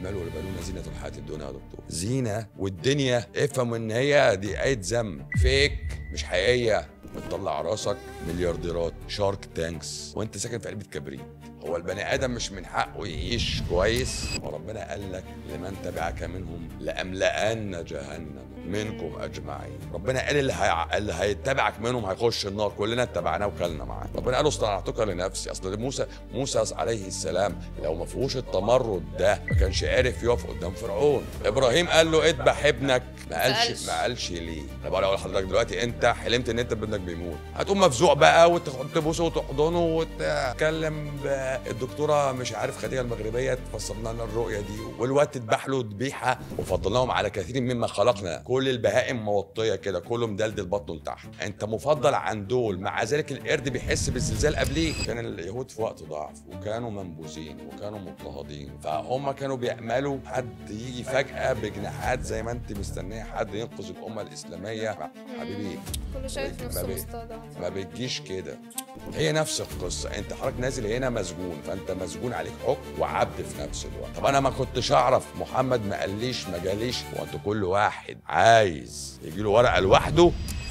المال والبنون زينه الحياه الدنيا يا دكتور زينه والدنيا افهم ان هي دي ايه ذم فيك مش حقيقيه بتطلع راسك مليارديرات شارك تانكس وانت ساكن في علبه كبريت هو البني ادم مش من حقه يعيش كويس وربنا قال لك لمن تبعك منهم لاملأن جهنم منكم اجمعين ربنا قال اللي, هي... اللي هيتبعك منهم هيخش النار كلنا اتبعناه وكلنا معاه ربنا قال اصطنعتك لنفسي اصل موسى موسى عليه السلام لو ما فيهوش التمرد ده ما كانش عارف يقف قدام فرعون ابراهيم قال له اذبح ابنك ما قالش قالش. ما قالش ليه انا بقول اقول لحضرتك دلوقتي انت حلمت ان انت ابنك بيموت هتقوم مفزوع بقى وتبوسه وتحضنه وتتكلم ب- الدكتوره مش عارف خديجه المغربيه تفسر لنا الرؤيه دي والواد تذبح له ذبيحه وفضلناهم على كثير مما خلقنا كل البهائم موطيه كده كله مدلدل بطنه لتحت انت مفضل عن دول مع ذلك القرد بيحس بالزلزال قبليه كان اليهود في وقت ضعف وكانوا منبوذين وكانوا مضطهدين فهم كانوا بيأملوا حد يجي فجأة بجناحات زي ما انت مستنيه حد ينقذ الأمة الإسلامية حبيبي كله شايف ما نفسه بي- مستضعف ما بتجيش كده هي نفس القصة انت حضرتك نازل هنا مسجون فانت مسجون عليك حكم وعبد في نفس الوقت طب انا ما كنتش اعرف محمد ما قاليش ما جاليش هو انت كل واحد عايز يجي له ورقة لوحده